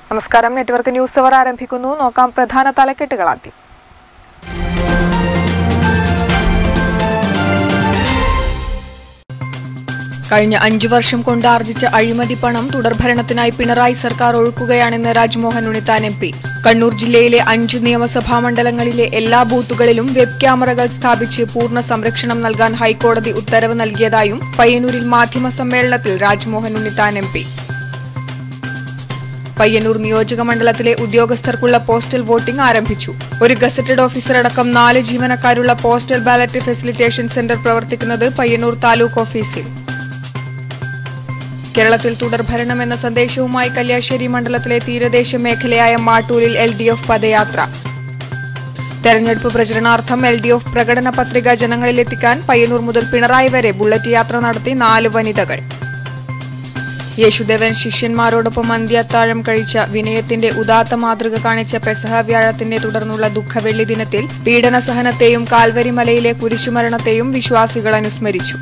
നമസ്കാരം network news അവർ ആരംഭിക്കുന്നു നോക്കാം പ്രധാന തലക്കെട്ടുകൾ ആദ്യം കഴിഞ്ഞ അഞ്ചു വർഷം കൊണ്ട് ആർജിച്ച അഴിമതി പണം തുടർഭരണത്തിനായി പിണറായി സർക്കാർ ഒഴുക്കുകയാണെന്ന് രാജ്മോഹൻ ഉണ്ണിത്താൻ എം പി കണ്ണൂർ ജില്ലയിലെ അഞ്ച് നിയമസഭാ മണ്ഡലങ്ങളിലെ എല്ലാ ബൂത്തുകളിലും വെബ് ക്യാമറകൾ സ്ഥാപിച്ച് പൂർണ്ണ സംരക്ഷണം നൽകാൻ ഹൈക്കോടതി ഉത്തരവ് നൽകിയതായും പയ്യന്നൂരിൽ മാധ്യമ സമ്മേളനത്തിൽ രാജ്മോഹൻ ഉണ്ണിത്താൻ എം പി പയ്യന്നൂർ നിയോജക മണ്ഡലത്തിലെ ഉദ്യോഗസ്ഥർക്കുള്ള പോസ്റ്റൽ വോട്ടിംഗ് ആരംഭിച്ചു ഒരു ഗസറ്റഡ് ഓഫീസർ അടക്കം നാല് ജീവനക്കാരുള്ള പോസ്റ്റൽ ബാലറ്റ് ഫെസിലിറ്റേഷൻ സെന്റർ പ്രവർത്തിക്കുന്നത് പയ്യന്നൂർ താലൂക്ക് ഓഫീസിൽ കേരളത്തിൽ തുടർഭരണം എന്ന സന്ദേശവുമായി കല്യാശ്ശേരി മണ്ഡലത്തിലെ തീരദേശ മേഖലയായ മാട്ടൂരിൽ എൽ ഡി എഫ് പദയാത്ര തെരഞ്ഞെടുപ്പ് പ്രചരണാർത്ഥം എൽ ഡി എഫ് പ്രകടന പത്രിക ജനങ്ങളിലെത്തിക്കാൻ പയ്യന്നൂർ മുതൽ പിണറായി വരെ ബുള്ളറ്റ് യാത്ര നടത്തി നാല് വനിതകൾ യേശുദേവൻ ശിഷ്യന്മാരോടൊപ്പം അന്ത്യത്താഴം കഴിച്ച വിനയത്തിന്റെ ഉദാത്ത മാതൃക കാണിച്ച പെസഹ വ്യാഴത്തിന്റെ തുടർന്നുള്ള ദുഃഖവെള്ളി ദിനത്തിൽ പീഡന സഹനത്തെയും കാൽവരിമലയിലെ കുരിശുമരണത്തെയും വിശ്വാസികൾ അനുസ്മരിച്ചു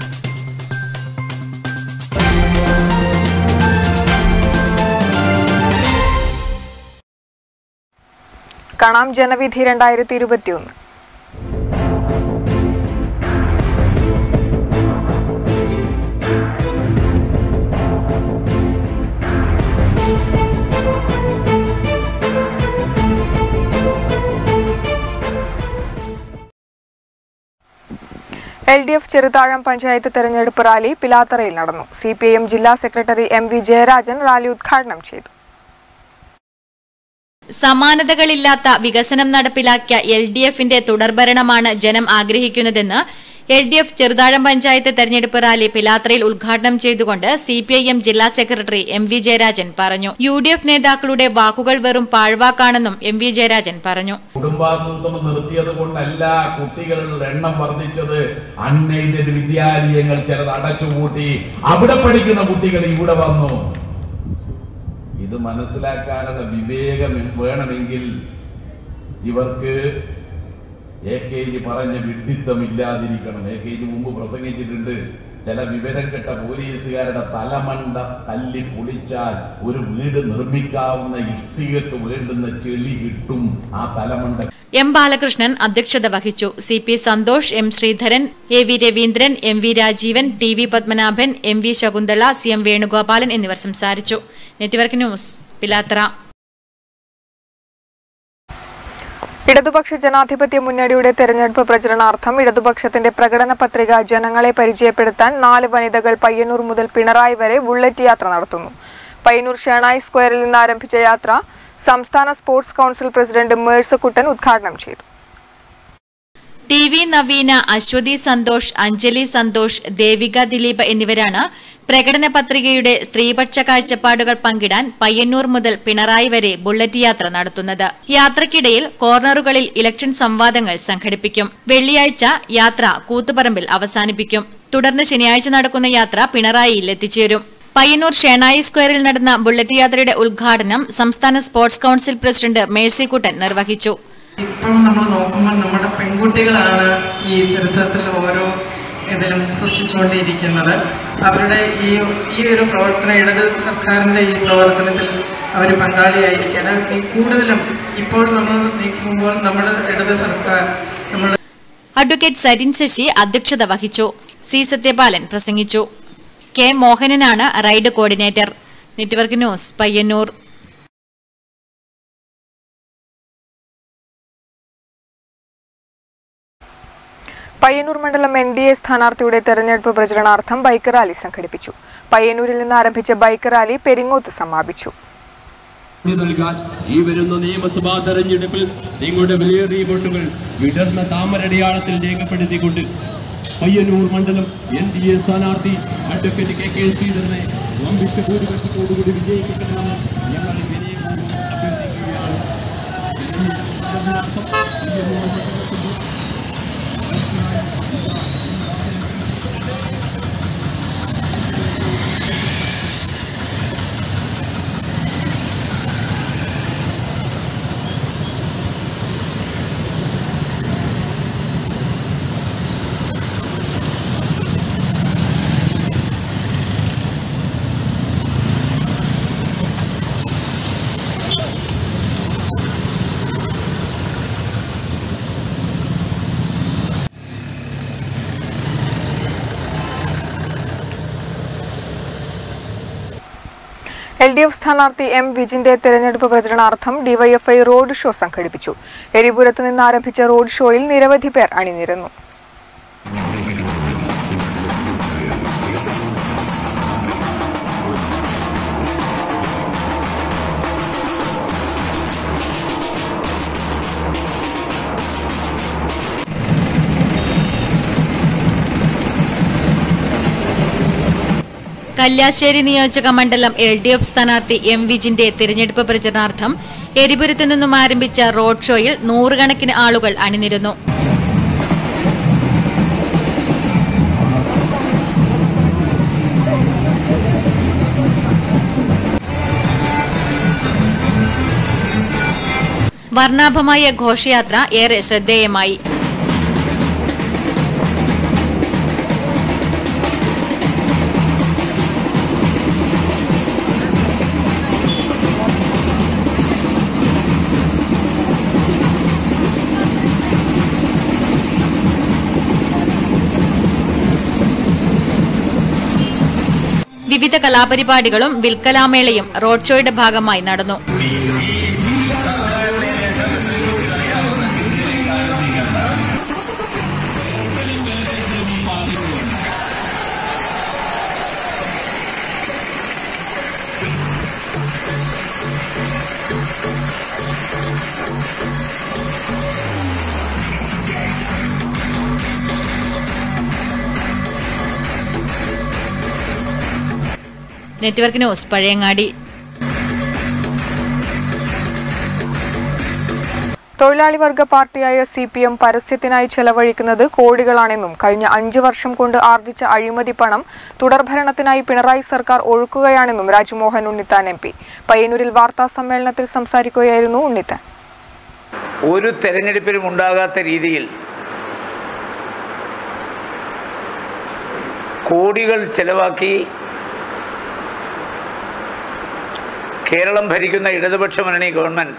കാണാം ജനവിധി രണ്ടായിരത്തി ഇരുപത്തിയൊന്ന് L D F Cheruthazham panchayat തെരഞ്ഞെടുപ്പ് റാലി പിലാത്തറയിൽ നടന്നു സി പി ഐ എം ജില്ലാ secretary M V Jayarajan rally ഉദ്ഘാടനം ചെയ്തു സമാനതകളില്ലാത്ത വികസനം നടപ്പിലാക്കിയ എൽ ഡി എഫിന്റെ തുടർഭരണമാണ് ജനം ആഗ്രഹിക്കുന്നതെന്ന് L D F Cheruthazham panchayat തെരഞ്ഞെടുപ്പ് റാലി പിലാത്രയിൽ ഉദ്ഘാടനം ചെയ്തുകൊണ്ട് സി പി ഐ എം ജില്ലാ സെക്രട്ടറി എം വി ജയരാജൻ പറഞ്ഞു യു ഡി എഫ് നേതാക്കളുടെ വാക്കുകൾ വെറും പാഴ്വാക്കാണെന്നും എം വി ജയരാജൻ പറഞ്ഞു കുടുംബാസൂത്രണം നിർത്തിയത് കൊണ്ടല്ല കുട്ടികളുടെ എണ്ണം വർദ്ധിച്ചത് അൺഎയ്ഡഡ് വിദ്യാലയങ്ങൾ ചിലത് അടച്ചുപൂട്ടി അവിടെ പഠിക്കുന്ന കുട്ടികൾ ഇവിടെ വന്നു ഇത് മനസ്സിലാക്കാനുള്ള വിവേകം വേണമെങ്കിൽ ഇവർക്ക് എ കെ ജി പറഞ്ഞ വിഡ്ഢിത്തം ഇല്ലാതിരിക്കണം എ കെ ജി മുമ്പ് പ്രസംഗിച്ചിട്ടുണ്ട് ചില വിവരം കെട്ട പോലീസുകാരുടെ തലമണ്ട തല്ലി പൊളിച്ചാൽ ഒരു വീട് നിർമ്മിക്കാവുന്ന ഇഷ്ടികക്ക് വേണ്ടുന്ന ചെളി കിട്ടും ആ തലമണ്ട എം ബാലകൃഷ്ണൻ അധ്യക്ഷത വഹിച്ചു C P Santhosh M Sreedharan A V Raveendran M V Rajeevan T V Padmanabhan M V Shakunthala C M Venugopalan എന്നിവർ സംസാരിച്ചു നെറ്റ്വർക്ക് ന്യൂസ് പിലാത്ര ഇടതുപക്ഷ ജനാധിപത്യ മുന്നണിയുടെ തെരഞ്ഞെടുപ്പ് പ്രചരണാർത്ഥം ഇടതുപക്ഷത്തിന്റെ പ്രകടന പത്രിക ജനങ്ങളെ പരിചയപ്പെടുത്താൻ നാല് വനിതകൾ പയ്യന്നൂർ മുതൽ പിണറായി വരെ ബുള്ളറ്റ് യാത്ര നടത്തുന്നു പയ്യന്നൂർ ഷേണായി സ്ക്വയറിൽ നിന്ന് ആരംഭിച്ച യാത്ര സംസ്ഥാന സ്പോർട്സ് കൗൺസിൽ പ്രസിഡന്റ് മേഴ്സക്കുട്ടൻ ഉദ്ഘാടനം ചെയ്തു ടി വി നവീന അശ്വതി സന്തോഷ് അഞ്ജലി സന്തോഷ് ദേവിക ദിലീപ് എന്നിവരാണ് പ്രകടന പത്രികയുടെ സ്ത്രീപക്ഷ കാഴ്ചപ്പാടുകൾ പങ്കിടാൻ പയ്യന്നൂർ മുതൽ പിണറായി വരെ ബുള്ളറ്റ് യാത്ര നടത്തുന്നത് യാത്രക്കിടയിൽ കോർണറുകളിൽ ഇലക്ഷൻ സംവാദങ്ങൾ സംഘടിപ്പിക്കും വെള്ളിയാഴ്ച യാത്ര കൂത്തുപറമ്പിൽ അവസാനിപ്പിക്കും തുടർന്ന് ശനിയാഴ്ച നടക്കുന്ന യാത്ര പിണറായിയിൽ എത്തിച്ചേരും പയ്യന്നൂർ ഷേണായി സ്ക്വയറിൽ നടന്ന ബുള്ളറ്റ് യാത്രയുടെ ഉദ്ഘാടനം സംസ്ഥാന സ്പോർട്സ് കൌൺസിൽ പ്രസിഡന്റ് മേഴ്സിക്കുട്ടൻ നിർവഹിച്ചു ഇപ്പം നമ്മൾ നോക്കുമ്പോൾ നമ്മുടെ പെൺകുട്ടികളാണ് ഈ ചരിത്രത്തിൽ ഓരോ ഇതിലും സൃഷ്ടിച്ചുകൊണ്ടിരിക്കുന്നത് അവരുടെ ഈ ഈ ഒരു പ്രവർത്തന ഇടത് സർക്കാരിൻ്റെ ഈ പ്രവർത്തനത്തിൽ അവർ പങ്കാളിയായിരിക്കാൻ ഈ കൂടുതലും ഇപ്പോൾ നമ്മൾ നീക്കുമ്പോൾ നമ്മുടെ ഇടത് സർക്കാർ നമ്മൾ അഡ്വക്കേറ്റ് സരിൻ ശശി അധ്യക്ഷത വഹിച്ചു സി സത്യപാലൻ പ്രസംഗിച്ചു കെ മോഹനനാണ് ride coordinator network news Payyanur Payyanur മണ്ഡലം എൻ ഡി എ സ്ഥാനാർത്ഥിയുടെ തെരഞ്ഞെടുപ്പ് പ്രചരണാർത്ഥം ബൈക്ക് റാലി സംഘടിപ്പിച്ചു പയ്യന്നൂരിൽ നിന്ന് ആരംഭിച്ച ബൈക്ക് റാലി പെരിങ്ങോത്ത് സമാപിച്ചു കൂടി നൽകാൻ ഈ വരുന്ന നിയമസഭാ തെരഞ്ഞെടുപ്പിൽ നിങ്ങളുടെ വിലയേറിയ വോട്ടുകൾ വിടർന്ന താമരടയാളത്തിൽ രേഖപ്പെടുത്തിക്കൊണ്ട് പയ്യന്നൂർ മണ്ഡലം എൻ ഡി എ സ്ഥാനാർത്ഥി അഡ്വക്കേറ്റ് കെ കെ ശ്രീധരനെ വമ്പിച്ച ഭൂരിപക്ഷത്തോടുകൂടി വിജയിക്കണമെന്ന് ഞങ്ങൾ വിനയപൂർവ്വം അഭ്യർത്ഥിക്കുകയാണ് ഇതിനർത്ഥം പയ്യന്നൂർ മണ്ഡലത്തിന്റെ എൽ ഡി എഫ് സ്ഥാനാർത്ഥി എം വിജിന്റെ തെരഞ്ഞെടുപ്പ് പ്രചരണാർത്ഥം ഡിവൈഎഫ്ഐ റോഡ് ഷോ സംഘടിപ്പിച്ചു എരിപുരത്ത് നിന്ന് ആരംഭിച്ച റോഡ് ഷോയിൽ നിരവധി പേർ അണിനിരന്നു കല്യാശ്ശേരി നിയോജക മണ്ഡലം എൽ ഡി എഫ് സ്ഥാനാർത്ഥി എം വിജിന്റെ തിരഞ്ഞെടുപ്പ് പ്രചരണാർത്ഥം എരിപുരത്തു നിന്നും ആരംഭിച്ച റോഡ് ഷോയിൽ നൂറുകണക്കിന് ആളുകൾ അണിനിരുന്നു വർണ്ണാഭമായ ഘോഷയാത്ര ഏറെ ശ്രദ്ധേയമായി വിവിധ കലാപരിപാടികളും വിൽക്കലാമേളയും റോഡ് ഷോയുടെ ഭാഗമായി നടന്നു നെറ്റ്വർക്ക് ന്യൂസ് പഴയങ്ങാടി തൊഴിലാളി വർഗ പാർട്ടിയായ സി പി എം പരസ്യത്തിനായി ചെലവഴിക്കുന്നത് കോടികളാണെന്നും കഴിഞ്ഞ അഞ്ചു വർഷം കൊണ്ട് ആർജിച്ച അഴിമതി പണം തുടർഭരണത്തിനായി പിണറായി സർക്കാർ ഒഴുക്കുകയാണെന്നും രാജ്മോഹൻ ഉണ്ണിത്താൻ എം പി പയ്യന്നൂരിൽ വാർത്താ സമ്മേളനത്തിൽ സംസാരിക്കുകയായിരുന്നു ഉണ്ണിത്താൻ ഒരു തെരഞ്ഞെടുപ്പിലും ഉണ്ടാകാത്ത രീതിയിൽ കോടികൾ ചെലവാക്കി കേരളം ഭരിക്കുന്ന ഇടതുപക്ഷ മുന്നണി ഗവൺമെൻറ്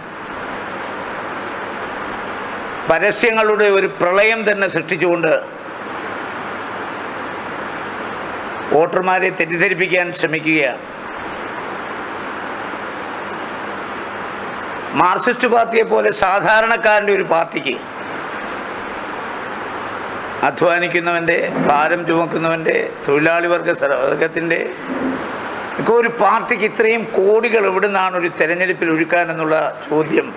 പരസ്യങ്ങളുടെ ഒരു പ്രളയം തന്നെ സൃഷ്ടിച്ചുകൊണ്ട് വോട്ടർമാരെ തെറ്റിദ്ധരിപ്പിക്കാൻ ശ്രമിക്കുകയാണ് മാർക്സിസ്റ്റ് പാർട്ടിയെ പോലെ സാധാരണക്കാരൻ്റെ ഒരു പാർട്ടിക്ക് അധ്വാനിക്കുന്നവൻ്റെ ഭാരം ചുമക്കുന്നവൻ്റെ തൊഴിലാളി വർഗ വർഗത്തിൻ്റെ ഒക്കെ ഒരു പാർട്ടിക്ക് ഇത്രയും കോടികൾ എവിടെ നിന്നാണ് ഒരു തെരഞ്ഞെടുപ്പിൽ ഒഴുക്കാനെന്നുള്ള ചോദ്യം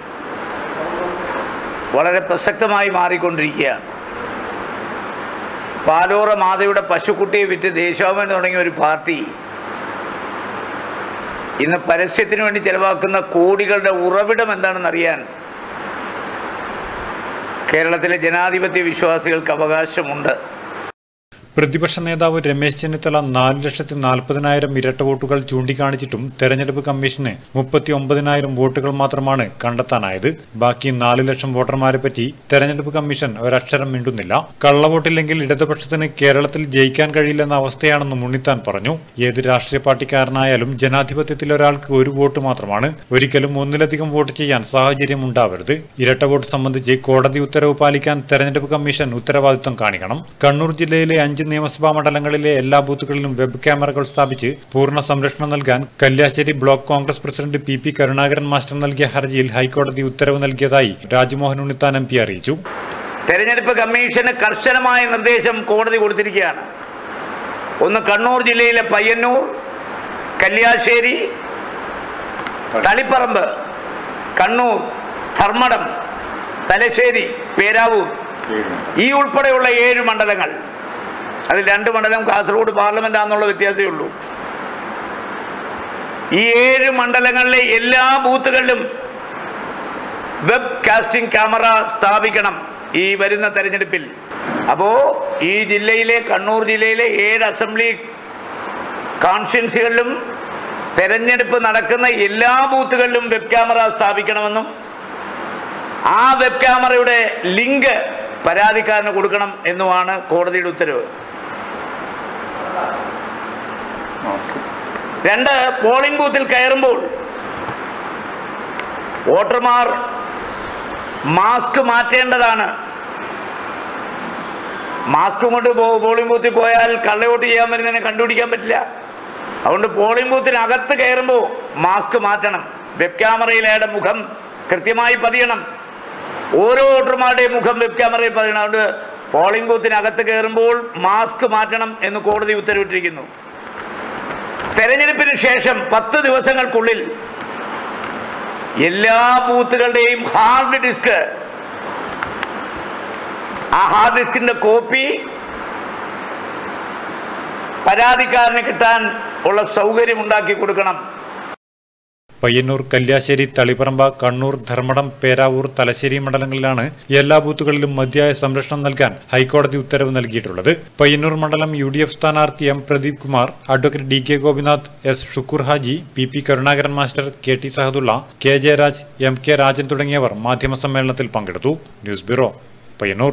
വളരെ പ്രസക്തമായി മാറിക്കൊണ്ടിരിക്കുകയാണ് പാലോറ മാതയുടെ പശുക്കുട്ടിയെ വിറ്റ് ദേശാഭിമാനി തുടങ്ങിയ ഒരു പാർട്ടി ഇന്ന് പരസ്യത്തിന് വേണ്ടി ചെലവാക്കുന്ന കോടികളുടെ ഉറവിടം എന്താണെന്ന് അറിയാൻ കേരളത്തിലെ ജനാധിപത്യ വിശ്വാസികൾക്ക് അവകാശമുണ്ട് പ്രതിപക്ഷ നേതാവ് രമേശ് ചെന്നിത്തല നാല് ലക്ഷത്തി നാൽപ്പതിനായിരം ഇരട്ട വോട്ടുകൾ ചൂണ്ടിക്കാണിച്ചിട്ടും തെരഞ്ഞെടുപ്പ് കമ്മീഷന് മുപ്പത്തി ഒമ്പതിനായിരം വോട്ടുകൾ മാത്രമാണ് കണ്ടെത്താനായത് ബാക്കി നാല് ലക്ഷം വോട്ടർമാരെ പറ്റി തെരഞ്ഞെടുപ്പ് കമ്മീഷൻ ഒരക്ഷരം മിണ്ടുന്നില്ല കള്ളവോട്ടില്ലെങ്കിൽ ഇടതുപക്ഷത്തിന് കേരളത്തിൽ ജയിക്കാൻ കഴിയില്ലെന്ന അവസ്ഥയാണെന്നും ഉണ്ണിത്താൻ പറഞ്ഞു ഏത് രാഷ്ട്രീയ പാർട്ടിക്കാരനായാലും ജനാധിപത്യത്തിൽ ഒരാൾക്ക് ഒരു വോട്ട് മാത്രമാണ് ഒരിക്കലും ഒന്നിലധികം വോട്ട് ചെയ്യാൻ സാഹചര്യം ഉണ്ടാവരുത് ഇരട്ട വോട്ട് സംബന്ധിച്ച് കോടതി ഉത്തരവ് പാലിക്കാൻ തെരഞ്ഞെടുപ്പ് കമ്മീഷൻ ഉത്തരവാദിത്വം കാണിക്കണം കണ്ണൂർ ജില്ലയിലെ അഞ്ച് നിയമസഭാ മണ്ഡലങ്ങളിലെ എല്ലാ ബൂത്തുകളിലും വെബ് ക്യാമറകൾ സ്ഥാപിച്ച് പൂർണ്ണ സംരക്ഷണം നൽകാൻ Kalliasseri block Congress president P P Karunakaran master നൽകിയ ഹർജിയിൽ ഹൈക്കോടതി ഉത്തരവ് നൽകിയതായി രാജ്മോഹൻ ഉണ്ണിത്താൻ എം പി അറിയിച്ചു തെരഞ്ഞെടുപ്പ് കമ്മീഷന് കർശനമായ നിർദ്ദേശം കോടതി കൊടുത്തിരിക്കുകയാണ് ഒന്ന് കണ്ണൂർ ജില്ലയിലെ പയ്യന്നൂർ കല്യാശ്ശേരി തളിപ്പറമ്പ് കണ്ണൂർ ധർമ്മടം തലശ്ശേരി പേരാവൂർ ഈ ഉൾപ്പെടെയുള്ള ഏഴ് മണ്ഡലങ്ങൾ അതിൽ രണ്ട് മണ്ഡലം കാസർഗോഡ് പാർലമെന്റ് ആണെന്നുള്ള വ്യത്യാസമേ ഉള്ളൂ ഈ ഏഴ് മണ്ഡലങ്ങളിലെ എല്ലാ ബൂത്തുകളിലും വെബ് കാസ്റ്റിംഗ് ക്യാമറ സ്ഥാപിക്കണം ഈ വരുന്ന തെരഞ്ഞെടുപ്പിൽ അപ്പോൾ ഈ ജില്ലയിലെ കണ്ണൂർ ജില്ലയിലെ ഏഴ് അസംബ്ലി കോൺസ്റ്റിറ്റ്യൻസികളിലും തെരഞ്ഞെടുപ്പ് നടക്കുന്ന എല്ലാ ബൂത്തുകളിലും വെബ് ക്യാമറ സ്ഥാപിക്കണമെന്നും ആ വെബ് ക്യാമറയുടെ ലിങ്ക് പരാതിക്കാരന് കൊടുക്കണം എന്നുമാണ് കോടതിയുടെ ഉത്തരവ് രണ്ട് പോളിംഗ് ബൂത്തിൽ കയറുമ്പോൾ വോട്ടർമാർ മാസ്ക് മാറ്റേണ്ടതാണ് മാസ്ക് കൊണ്ട് പോ- പോളിംഗ് ബൂത്തിൽ പോയാൽ കള്ളവോട്ട് ചെയ്യാൻ വരുന്നതിനെ കണ്ടുപിടിക്കാൻ പറ്റില്ല അതുകൊണ്ട് പോളിംഗ് ബൂത്തിനകത്ത് കയറുമ്പോൾ മാസ്ക് മാറ്റണം വെബ് ക്യാമറയിൽ അയാളുടെ മുഖം കൃത്യമായി പതിയണം ഓരോ വോട്ടർമാരുടെയും മുഖം വെബ് ക്യാമറയിൽ പതിയണം അതുകൊണ്ട് പോളിംഗ് ബൂത്തിനകത്ത് കയറുമ്പോൾ മാസ്ക് മാറ്റണം എന്ന് കോടതി ഉത്തരവിട്ടിരിക്കുന്നു തെരഞ്ഞെടുപ്പിന് ശേഷം പത്ത് ദിവസങ്ങൾക്കുള്ളിൽ എല്ലാ ബൂത്തുകളുടെയും ഹാർഡ് ഡിസ്ക് ആ ഹാർഡ് ഡിസ്കിന്റെ കോപ്പി പരാതിക്കാരന് കിട്ടാൻ ഉള്ള സൗകര്യം ഉണ്ടാക്കി കൊടുക്കണം പയ്യന്നൂർ കല്യാശ്ശേരി തളിപ്പറമ്പ കണ്ണൂർ ധർമ്മടം പേരാവൂർ തലശ്ശേരി മണ്ഡലങ്ങളിലാണ് എല്ലാ ബൂത്തുകളിലും മതിയായ സംരക്ഷണം നൽകാൻ ഹൈക്കോടതി ഉത്തരവ് നൽകിയിട്ടുള്ളത് പയ്യന്നൂർ മണ്ഡലം യു ഡി എഫ് സ്ഥാനാർത്ഥി M Pradeep Kumar advocate D K Gopinath S Shukkur Haji P P Karunakaran master K T Sahadulla K Jayaraj M K Rajan തുടങ്ങിയവർ മാധ്യമസമ്മേളനത്തിൽ പങ്കെടുത്തു ന്യൂസ് ബ്യൂറോ പയ്യന്നൂർ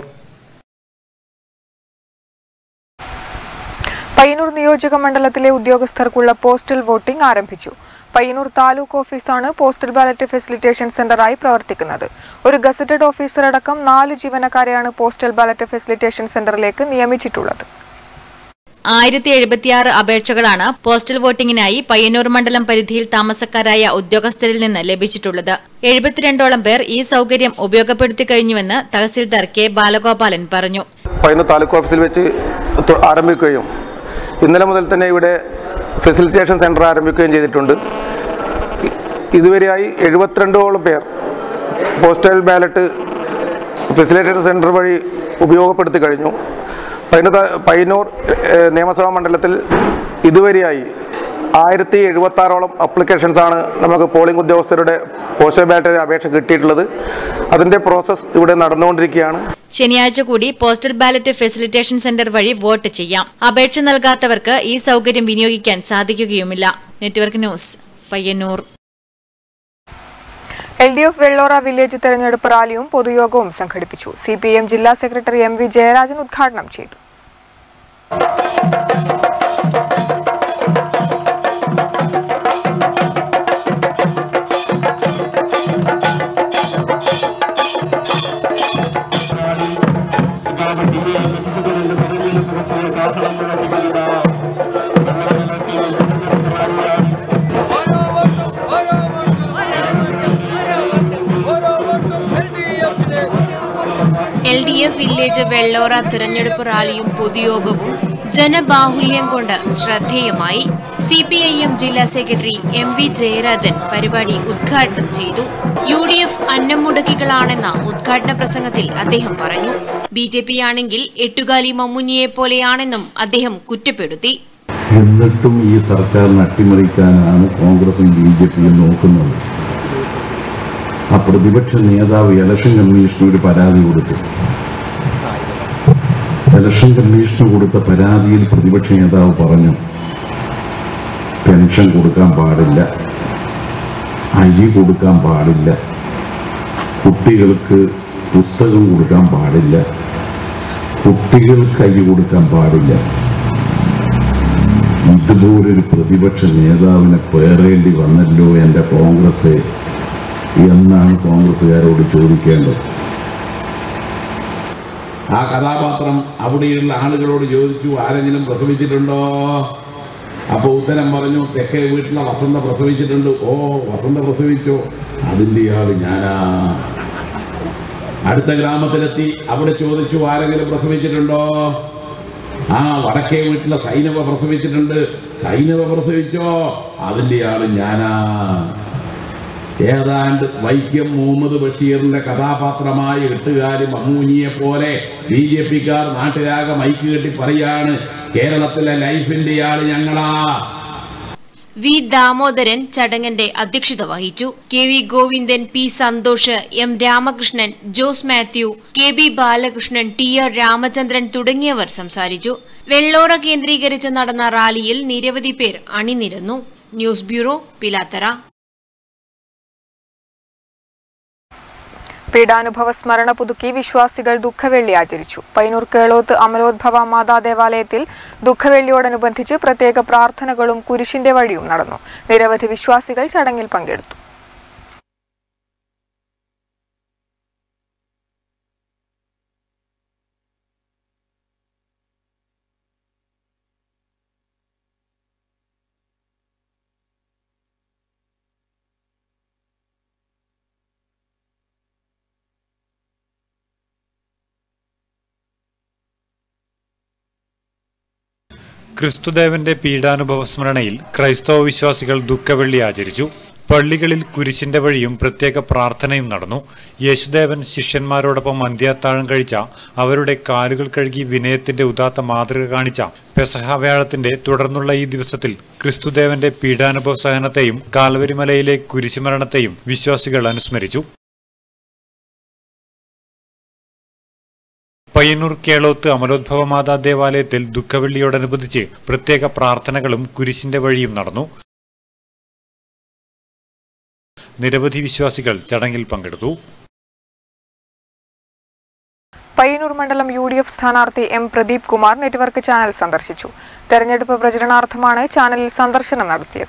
പയ്യന്നൂർ നിയോജക മണ്ഡലത്തിലെ ഉദ്യോഗസ്ഥർക്കുള്ള പോസ്റ്റൽ വോട്ടിംഗ് ആരംഭിച്ചു പയ്യന്നൂർ താലൂക്ക് ഓഫീസാണ് പോസ്റ്റൽ ബാലറ്റ് ഫെസിലിറ്റേഷൻ സെന്ററായി പ്രവർത്തിക്കുന്നത് ഒരു ഗസറ്റഡ് ഓഫീസർ അടക്കം നാല് ജീവനക്കാരെയാണ് പോസ്റ്റൽ ബാലറ്റ് ഫെസിലിറ്റേഷൻ സെന്ററിലേക്ക് നിയമിച്ചിട്ടുള്ളത് ആയിരത്തി എഴുപത്തിയാറ് അപേക്ഷകളാണ് പോസ്റ്റൽ വോട്ടിംഗിനായി പയ്യന്നൂർ മണ്ഡലം പരിധിയിൽ താമസക്കാരായ ഉദ്യോഗസ്ഥരിൽ നിന്ന് ലഭിച്ചിട്ടുള്ളത് എഴുപത്തിരണ്ടോളം പേർ ഈ സൗകര്യം ഉപയോഗപ്പെടുത്തി കഴിഞ്ഞുവെന്ന് തഹസിൽദാർ കെ ബാലഗോപാലൻ പറഞ്ഞു പയ്യന്നൂർ താലൂക്ക് ഓഫീസിൽ വെച്ച് തു- ആരംഭിക്കുകയും ഇന്നലെ മുതൽ തന്നെ ഇവിടെ ഫെസിലിറ്റേഷൻ സെൻറ്റർ ആരംഭിക്കുകയും ചെയ്തിട്ടുണ്ട് ഇ- ഇതുവരെയായി എഴുപത്തിരണ്ടോളം പേർ പോസ്റ്റൽ ബാലറ്റ് ഫെസിലിറ്റേഷൻ സെൻറ്റർ വഴി ഉപയോഗപ്പെടുത്തി കഴിഞ്ഞു പയ്യന്നൂർ ത- പയ്യന്നൂർ ഏഹ്, നിയമസഭാ മണ്ഡലത്തിൽ ഇതുവരെയായി ആയിരത്തി എഴുപത്തി ആറോളം അപ്ലിക്കേഷൻസ് ആണ് നമുക്ക് പോളിംഗ് ഉദ്യോഗസ്ഥരുടെ പോസ്റ്റൽ ബാലറ്റിന് അപേക്ഷ കിട്ടിയിട്ടുള്ളത് അതിൻ്റെ പ്രോസസ്സ് ഇവിടെ നടന്നുകൊണ്ടിരിക്കുകയാണ് ശനിയാഴ്ച കൂടി പോസ്റ്റൽ ബാലറ്റ് ഫെസിലിറ്റേഷൻ സെന്റർ വഴി വോട്ട് ചെയ്യാം അപേക്ഷ നൽകാത്തവർക്ക് ഈ സൗകര്യം വിനിയോഗിക്കാൻ സാധിക്കുകയുമില്ല network news Payyanur L D F Vellora village തെരഞ്ഞെടുപ്പ് റാലിയും പൊതുയോഗവും സംഘടിപ്പിച്ചു സി പി എം ജില്ലാ സെക്രട്ടറി എം വി ജയരാജൻ ഉദ്ഘാടനം ചെയ്തു L D F village Vellora തിരഞ്ഞെടുപ്പ് റാലിയും പൊതുയോഗവും ജനബാഹുല്യം കൊണ്ട് ശ്രദ്ധേയമായി സി പി ഐ എം ജില്ലാ സെക്രട്ടറി എം വി ജയരാജൻ പരിപാടി ഉദ്ഘാടനം ചെയ്തു യു ഡി എഫ് അന്നം മുടക്കികളാണെന്ന ഉദ്ഘാടന പ്രസംഗത്തിൽ അദ്ദേഹം പറഞ്ഞു ബി ജെ പി ആണെങ്കിൽ എട്ടുകാലി മമ്മുഞ്ഞിയെ പോലെയാണെന്നും അദ്ദേഹം കുറ്റപ്പെടുത്തി എന്നിട്ടും ഈ സർക്കാരിനെ അട്ടിമറിക്കാനാണ് കോൺഗ്രസും ബി ജെ പിയും നോക്കുന്നത് ആ പ്രതിപക്ഷ നേതാവ് ഇലക്ഷൻ കമ്മീഷന് ഒരു പരാതി കൊടുത്തു ഇലക്ഷൻ കമ്മീഷന് കൊടുത്ത പരാതിയിൽ പ്രതിപക്ഷ നേതാവ് പറഞ്ഞു പെൻഷൻ കൊടുക്കാൻ പാടില്ല അരി കൊടുക്കാൻ പാടില്ല കുട്ടികൾക്ക് പുസ്തകം കൊടുക്കാൻ പാടില്ല കുട്ടികൾക്ക് അരി കൊടുക്കാൻ പാടില്ല ഇതുപോലൊരു പ്രതിപക്ഷ നേതാവിനെ പേറേണ്ടി വന്നല്ലോ എൻ്റെ കോൺഗ്രസ് എന്നാണ് കോൺഗ്രസ്സുകാരോട് ചോദിക്കേണ്ടത് ആ കഥാപാത്രം അവിടെയുള്ള ആളുകളോട് ചോദിച്ചു ആരെങ്കിലും പ്രസവിച്ചിട്ടുണ്ടോ അപ്പോൾ ഉത്തരം പറഞ്ഞു തെക്കേ വീട്ടിലെ വസന്ത പ്രസവിച്ചിട്ടുണ്ട് ഓ വസന്ത പ്രസവിച്ചോ അതിൻ്റെ ആള് ഞാനാ അടുത്ത ഗ്രാമത്തിലെത്തി അവിടെ ചോദിച്ചു ആരെങ്കിലും പ്രസവിച്ചിട്ടുണ്ടോ ആ വടക്കേ വീട്ടിലെ സൈനവ പ്രസവിച്ചിട്ടുണ്ട് സൈനവ പ്രസവിച്ചോ അതിൻ്റെ ആള് ഞാനാ ഏതാണ്ട് വൈക്കം മുഹമ്മദ് ബഷീറിന്റെ കഥാപാത്രമായ എട്ടുകാരി മമ്മൂനിയെ പോലെ ബി ജെ പിക്കാർ നാട്ടിലാകെ മൈക്ക് കെട്ടി പറയാണ് കേരളത്തിലെ ലൈഫിന്റെ ആള് ഞങ്ങളാ വി ദാമോദരൻ ചടങ്ങിന്റെ അധ്യക്ഷത വഹിച്ചു K V Govindan P Santhosh M Ramakrishnan Jose Mathew K B Balakrishnan T R Ramachandran തുടങ്ങിയവർ സംസാരിച്ചു വെള്ളോറ കേന്ദ്രീകരിച്ച് നടന്ന റാലിയിൽ നിരവധി പേർ അണിനിരന്നു ന്യൂസ് ബ്യൂറോ പിലാത്തറ പീഡാനുഭവ സ്മരണ പുതുക്കി വിശ്വാസികൾ ദുഃഖവെള്ളി ആചരിച്ചു പൈനൂർ കേളോത്ത് അമലോദ്ഭവ മാതാ ദേവാലയത്തിൽ ദുഃഖവെള്ളിയോടനുബന്ധിച്ച് പ്രത്യേക പ്രാർത്ഥനകളും കുരിശിന്റെ വഴിയും നടന്നു നിരവധി വിശ്വാസികൾ ചടങ്ങിൽ പങ്കെടുത്തു ക്രിസ്തുദേവന്റെ പീഡാനുഭവ സ്മരണയിൽ ക്രൈസ്തവ വിശ്വാസികൾ ദുഃഖവെള്ളി ആചരിച്ചു പള്ളികളിൽ കുരിശിന്റെ വഴിയും പ്രത്യേക പ്രാർത്ഥനയും നടന്നു യേശുദേവൻ ശിഷ്യന്മാരോടൊപ്പം അന്ത്യാത്താഴം കഴിച്ച അവരുടെ കാലുകൾ കഴുകി വിനയത്തിന്റെ ഉദാത്ത മാതൃക കാണിച്ച പെസഹ വ്യാഴത്തിന്റെ തുടർന്നുള്ള ഈ ദിവസത്തിൽ ക്രിസ്തുദേവന്റെ പീഡാനുഭവ സഹനത്തെയും കാൽവരിമലയിലെ കുരിശുമരണത്തെയും വിശ്വാസികൾ അനുസ്മരിച്ചു പയ്യന്നൂർ കേളോത്ത് അമലോദ്ഭവ മാതാ ദേവാലയത്തിൽ ദുഃഖവെള്ളിയോടനുബന്ധിച്ച് പ്രത്യേക പ്രാർത്ഥനകളും കുരിശിന്റെ വഴിയും നടന്നു നിരവധി വിശ്വാസികൾ ചടങ്ങിൽ പങ്കെടുത്തു പയ്യന്നൂർ മണ്ഡലം യു ഡി എഫ് സ്ഥാനാർത്ഥി M Pradeep Kumar network channel സന്ദർശിച്ചു തെരഞ്ഞെടുപ്പ് പ്രചരണാർത്ഥമാണ് ചാനലിൽ സന്ദർശനം നടത്തിയത്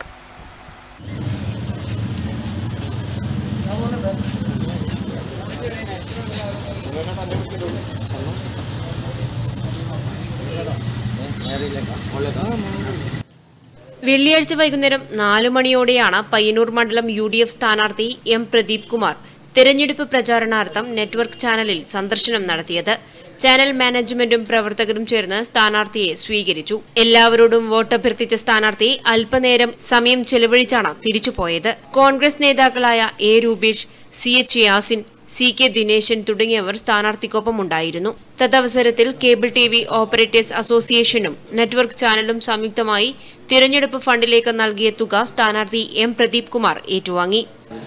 വെള്ളിയാഴ്ച വൈകുന്നേരം നാലു മണിയോടെയാണ് പയ്യന്നൂർ മണ്ഡലം യു ഡി എഫ് സ്ഥാനാർത്ഥി എം പ്രദീപ് കുമാർ തെരഞ്ഞെടുപ്പ് പ്രചാരണാർത്ഥം നെറ്റ്വർക്ക് ചാനലിൽ സന്ദർശനം നടത്തിയത് ചാനൽ മാനേജ്മെന്റും പ്രവർത്തകരും ചേർന്ന് സ്ഥാനാർത്ഥിയെ സ്വീകരിച്ചു എല്ലാവരോടും വോട്ടഭ്യർത്ഥിച്ച സ്ഥാനാർത്ഥി അല്പനേരം സമയം ചെലവഴിച്ചാണ് തിരിച്ചുപോയത് കോൺഗ്രസ് നേതാക്കളായ A Rupesh C H Yasin C K Dineshan തുടങ്ങിയവർ സ്ഥാനാർത്ഥിക്കൊപ്പം ഉണ്ടായിരുന്നു തദവസരത്തിൽ കേബിൾ ടി വി ഓപ്പറേറ്റേഴ്സ് അസോസിയേഷനും നെറ്റ്വർക്ക് ചാനലും സംയുക്തമായി തിരഞ്ഞെടുപ്പ് ഫണ്ടിലേക്ക് നൽകിയ തുക സ്ഥാനാർത്ഥി എം പ്രദീപ് കുമാർ ഏറ്റുവാങ്ങി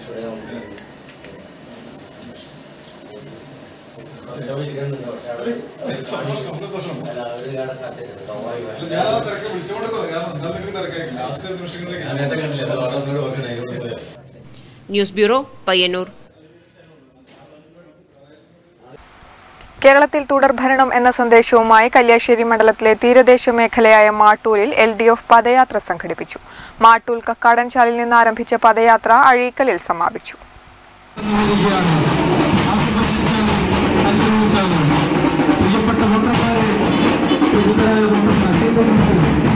ന്യൂസ് ബ്യൂറോ പയ്യന്നൂർ കേരളത്തിൽ തുടർഭരണം എന്ന സന്ദേശവുമായി കല്യാശ്ശേരി മണ്ഡലത്തിലെ തീരദേശ മേഖലയായ മാട്ടൂരിൽ എൽ ഡി എഫ് പദയാത്ര സംഘടിപ്പിച്ചു മാട്ടൂൽ കക്കാടൻചാലിൽ നിന്ന് ആരംഭിച്ച പദയാത്ര അഴീക്കലിൽ സമാപിച്ചു പ്രിയപ്പെട്ട വോട്ടർമാരെ പ്രിയപ്പെട്ട വോട്ടർമാരെ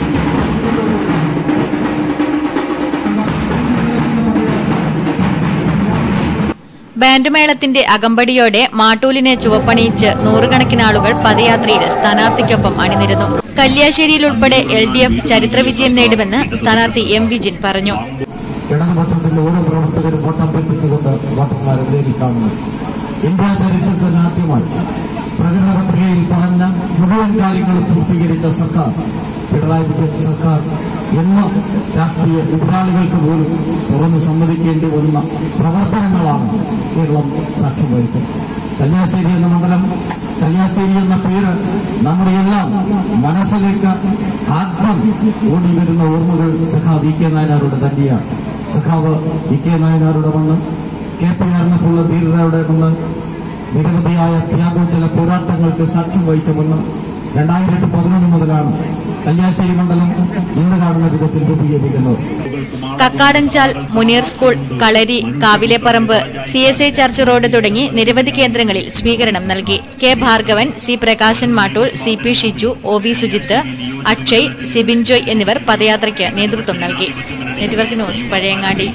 ബാൻഡ് മേളത്തിന്റെ അകമ്പടിയോടെ മാട്ടൂലിനെ ചുവപ്പണിയിച്ച് നൂറുകണക്കിന് ആളുകൾ പദയാത്രയിൽ സ്ഥാനാർത്ഥിക്കൊപ്പം അണിനിരുന്നു കല്യാശ്ശേരിയിൽ ഉൾപ്പെടെ എൽ ഡി എഫ് ചരിത്ര വിജയം നേടുമെന്ന് സ്ഥാനാർത്ഥി എം വിജിൻ പറഞ്ഞു ഇടതുപക്ഷത്തിന്റെ ഓരോ പ്രവർത്തകരും വോട്ടഭ്യർത്ഥിച്ചുകൊണ്ട് വോട്ടർമാരെ നേരിട്ടാണ് ഇന്ത്യ ചരിത്രത്തിൽ ആദ്യമായി പ്രകടന പത്രികയിൽ പറഞ്ഞ മുഴുവൻ കാര്യങ്ങളും പൂർത്തീകരിച്ച സർക്കാർ പിണറായി വിജയൻ സർക്കാർ എന്ന രാഷ്ട്രീയ എതിരാളികൾക്ക് പോലും തുറന്നു സമ്മതിക്കേണ്ടി വന്ന പ്രവർത്തനങ്ങളാണ് കേരളം സാക്ഷ്യം വഹിച്ചത് കല്യാശ്ശേരി എന്ന മണ്ഡലം കല്യാശ്ശേരി എന്ന പേര് നമ്മുടെ എല്ലാം മനസ്സിലേക്ക് ആദ്യം ഓടി വരുന്ന ഓർമ്മകൾ സഖാവ് വി കെ നായനാരുടെ തന്നെയാണ് സഖാവ് വി കെ നായനാരുടെ മണ്ണ് കെ പി ആറിനെക്കുള്ള ധീരരുടെ മണ്ണ് നിരവധിയായ ത്യാഗോചല പോരാട്ടങ്ങൾക്ക് സാക്ഷ്യം വഹിച്ച മണ്ണ് രണ്ടായിരത്തി പതിനൊന്ന് മുതലാണ് കല്യാശ്ശേരി മണ്ഡലം ഇന്ന് കാണുന്ന വിധത്തിൽ രൂപീകരിക്കുന്നത് Kakkadanchal Muneer school Kalari Kavileparambu C S I church road തുടങ്ങി നിരവധി കേന്ദ്രങ്ങളിൽ സ്വീകരണം നൽകി K Bhargavan C Prakashan Mattool C P Shiju O V Sujith Akshay Sibin Joy എന്നിവർ പദയാത്രയ്ക്ക് നേതൃത്വം നൽകി network news Pazhayangadi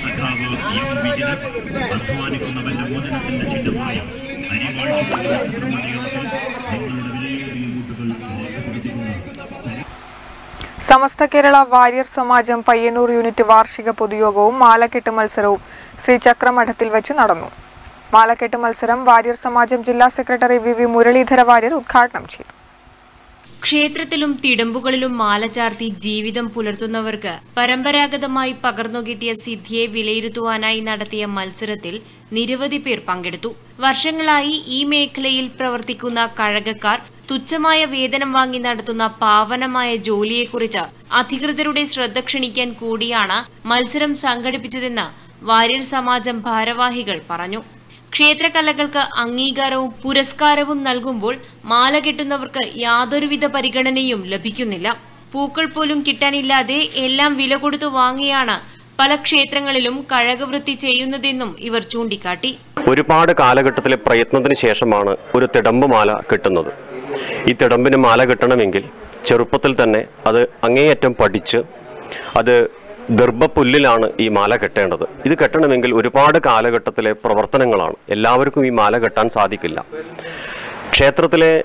Samastha Kerala Warrier Samajam Payyanur unit വാർഷിക പൊതുയോഗവും മാലക്കെട്ട് മത്സരവും ശ്രീ ചക്രമഠത്തിൽ വെച്ച് നടന്നു മാലക്കെട്ട് മത്സരം വാര്യർ സമാജം ജില്ലാ secretary V V Muralidhara Warrier ഉദ്ഘാടനം ചെയ്തു ക്ഷേത്രത്തിലും തിടമ്പുകളിലും മാല ചാർത്തി ജീവിതം പുലർത്തുന്നവർക്ക് പരമ്പരാഗതമായി പകർന്നുകിട്ടിയ സിദ്ധിയെ വിലയിരുത്തുവാനായി നടത്തിയ മത്സരത്തിൽ നിരവധി പേർ പങ്കെടുത്തു വർഷങ്ങളായി ഈ മേഖലയിൽ പ്രവർത്തിക്കുന്ന കഴകക്കാർ തുച്ഛമായ വേതനം വാങ്ങി നടത്തുന്ന പാവനമായ ജോലിയെക്കുറിച്ച് അധികൃതരുടെ ശ്രദ്ധ ക്ഷണിക്കാൻ കൂടിയാണ് മത്സരം സംഘടിപ്പിച്ചതെന്ന് വാര്യർ സമാജം ഭാരവാഹികൾ പറഞ്ഞു ക്ഷേത്രകലകൾക്ക് അംഗീകാരവും പുരസ്കാരവും നൽകുമ്പോൾ മാല കെട്ടുന്നവർക്ക് യാതൊരുവിധ പരിഗണനയും ലഭിക്കുന്നില്ല പൂക്കൾ പോലും കിട്ടാനില്ലാതെ എല്ലാം വില കൊടുത്തു വാങ്ങിയാണ് പല ക്ഷേത്രങ്ങളിലും കഴകവൃത്തി ചെയ്യുന്നതെന്നും ഇവർ ചൂണ്ടിക്കാട്ടി ഒരുപാട് കാലഘട്ടത്തിലെ പ്രയത്നത്തിന് ശേഷമാണ് ഒരു തിടമ്പ് മാല കിട്ടുന്നത് ഈ തിടമ്പിന് മാല കിട്ടണമെങ്കിൽ ചെറുപ്പത്തിൽ തന്നെ അത് അങ്ങേയറ്റം പഠിച്ച് അത് ഗർഭപ്പുല്ലിലാണ് ഈ മാല കെട്ടേണ്ടത് ഇത് കെട്ടണമെങ്കിൽ ഒരുപാട് കാലഘട്ടത്തിലെ പ്രവർത്തനങ്ങളാണ് എല്ലാവർക്കും ഈ മാല കെട്ടാൻ സാധിക്കില്ല ക്ഷേത്രത്തിലെ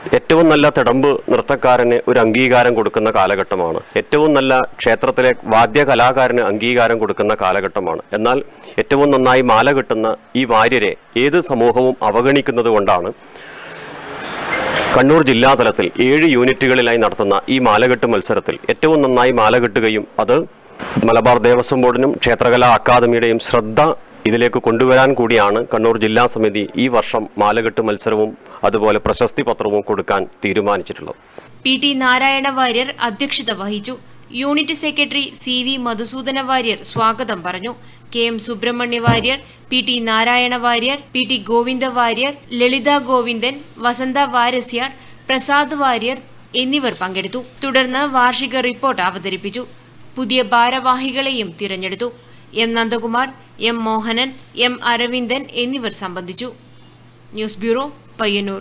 ഏറ്റവും നല്ല തിടമ്പ് നൃത്തക്കാരന് ഒരു അംഗീകാരം കൊടുക്കുന്ന കാലഘട്ടമാണ് ഏറ്റവും നല്ല ക്ഷേത്രത്തിലെ വാദ്യ കലാകാരന് അംഗീകാരം കൊടുക്കുന്ന കാലഘട്ടമാണ് എന്നാൽ ഏറ്റവും നന്നായി മാല കെട്ടുന്ന ഈ വാര്യരെ ഏത് സമൂഹവും അവഗണിക്കുന്നത് കൊണ്ടാണ് കണ്ണൂർ ജില്ലാതലത്തിൽ ഏഴ് യൂണിറ്റുകളിലായി നടത്തുന്ന ഈ മാലകെട്ട് മത്സരത്തിൽ ഏറ്റവും നന്നായി മാല കെട്ടുകയും അത് മലബാർ ദേവസ്വം ബോർഡിനും ക്ഷേത്രകലാ അക്കാദമിയുടെയും ശ്രദ്ധ ഇതിലേക്ക് കൊണ്ടുവരാൻ കൂടിയാണ് കണ്ണൂർ ജില്ലാ സമിതി ഈ വർഷം മാലകെട്ട് മത്സരവും അതുപോലെ പ്രശസ്തി പത്രവും കൊടുക്കാൻ തീരുമാനിച്ചിട്ടുള്ളത് പി ടി നാരായണ വാര്യർ അധ്യക്ഷത വഹിച്ചു unit secretary C V Madhusoodana Warrier സ്വാഗതം പറഞ്ഞു K M Subrahmanya Warrier P T Narayana Warrier P T Govinda Warrier Lalitha Govindan Vasantha Warasyar Prasad Warrier എന്നിവർ പങ്കെടുത്തു തുടർന്ന് വാർഷിക റിപ്പോർട്ട് അവതരിപ്പിച്ചു പുതിയ ഭാരവാഹികളെയും തിരഞ്ഞെടുത്തു M Nandakumar M Mohanan M Aravindan എന്നിവർ സംബന്ധിച്ചു ന്യൂസ് ബ്യൂറോ പയ്യന്നൂർ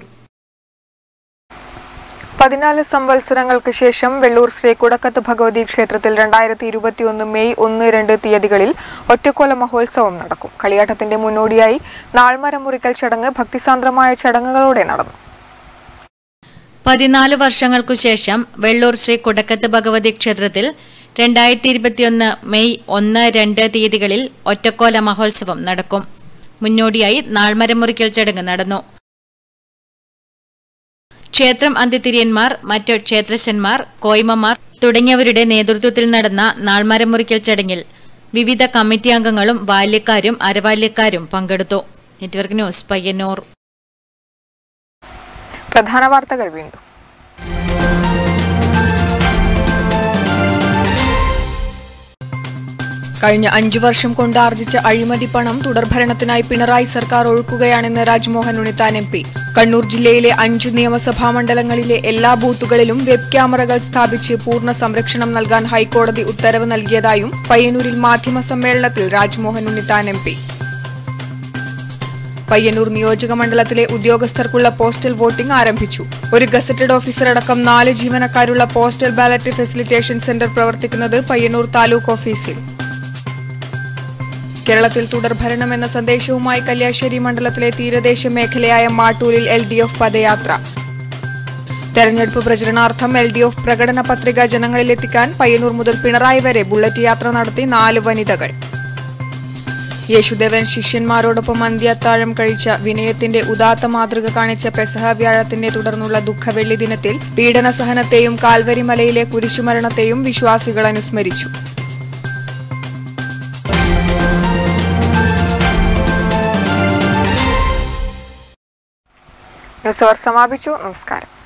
പതിനാല് സംവത്സരങ്ങൾക്ക് ശേഷം വെള്ളൂർ ശ്രീ കുടക്കത്ത് ഭഗവതി ക്ഷേത്രത്തിൽ രണ്ടായിരത്തി ഇരുപത്തിയൊന്ന് മെയ് ഒന്ന് രണ്ട് തീയതികളിൽ ഒറ്റക്കോല മഹോത്സവം നടക്കും കളിയാട്ടത്തിന്റെ മുന്നോടിയായി നാൾമരം മുറിക്കൽ ചടങ്ങ് ഭക്തിസാന്ദ്രമായ ചടങ്ങുകളോടെ നടന്നു പതിനാല് വർഷങ്ങൾക്കു ശേഷം വെള്ളൂർ ശ്രീ കുടക്കത്ത് ഭഗവതി ക്ഷേത്രത്തിൽ രണ്ടായിരത്തി ഇരുപത്തിയൊന്ന് മെയ് ഒന്ന് രണ്ട് തീയതികളിൽ ഒറ്റക്കോല മഹോത്സവം നടക്കും മുന്നോടിയായി നാൾമരം മുറിക്കൽ ചടങ്ങ് നടന്നു ക്ഷേത്രം അന്ത്യതിരിയന്മാർ മറ്റു ക്ഷേത്രശന്മാർ കോയ്മമാർ തുടങ്ങിയവരുടെ നേതൃത്വത്തിൽ നടന്ന നാൾമരം മുറിക്കൽ ചടങ്ങിൽ വിവിധ കമ്മിറ്റി അംഗങ്ങളും ബാല്യക്കാരും അരബാല്യക്കാരും പങ്കെടുത്തു നെറ്റ്വർക്ക് ന്യൂസ് പയ്യന്നൂർ പ്രധാന വാർത്തകൾ വീണ്ടും കഴിഞ്ഞ അഞ്ചു വർഷം കൊണ്ട് ആർജിച്ച അഴിമതി പണം തുടർഭരണത്തിനായി പിണറായി സർക്കാർ ഒഴുക്കുകയാണെന്ന് രാജ്മോഹൻ ഉണ്ണിത്താൻ എം പി കണ്ണൂർ ജില്ലയിലെ അഞ്ചു നിയമസഭാ മണ്ഡലങ്ങളിലെ എല്ലാ ബൂത്തുകളിലും വെബ് ക്യാമറകൾ സ്ഥാപിച്ച് പൂർണ്ണ സംരക്ഷണം നൽകാൻ ഹൈക്കോടതി ഉത്തരവ് നൽകിയതായും പയ്യന്നൂരിൽ മാധ്യമ സമ്മേളനത്തിൽ രാജ്മോഹൻ ഉണ്ണിത്താൻ എം പി പയ്യന്നൂർ നിയോജക മണ്ഡലത്തിലെ ഉദ്യോഗസ്ഥർക്കുള്ള പോസ്റ്റൽ വോട്ടിംഗ് ആരംഭിച്ചു ഒരു ഗസറ്റഡ് ഓഫീസർ അടക്കം നാല് ജീവനക്കാരുള്ള പോസ്റ്റൽ ബാലറ്റ് ഫെസിലിറ്റേഷൻ സെന്റർ പ്രവർത്തിക്കുന്നത് പയ്യന്നൂർ താലൂക്ക് ഓഫീസിൽ കേരളത്തിൽ തുടർഭരണം എന്ന സന്ദേശവുമായി കല്യാശ്ശേരി മണ്ഡലത്തിലെ തീരദേശ മേഖലയായ മാട്ടൂരിൽ എൽ ഡി എഫ് പദയാത്ര തെരഞ്ഞെടുപ്പ് പ്രചരണാർത്ഥം എൽ ഡി എഫ് പ്രകടന പത്രിക ജനങ്ങളിലെത്തിക്കാൻ പയ്യന്നൂർ മുതൽ പിണറായി വരെ ബുള്ളറ്റ് യാത്ര നടത്തി നാല് വനിതകൾ യേശുദേവൻ ശിഷ്യന്മാരോടൊപ്പം അന്ത്യത്താഴം കഴിച്ച വിനയത്തിന്റെ ഉദാത്ത മാതൃക കാണിച്ച പെസഹ വ്യാഴത്തിന്റെ തുടർന്നുള്ള ദുഃഖവെള്ളി ദിനത്തിൽ പീഡന സഹനത്തെയും കാൽവരിമലയിലെ കുരിശുമരണത്തെയും വിശ്വാസികൾ അനുസ്മരിച്ചു ന്യൂസ് അവർ സമാപിച്ചു നമസ്കാരം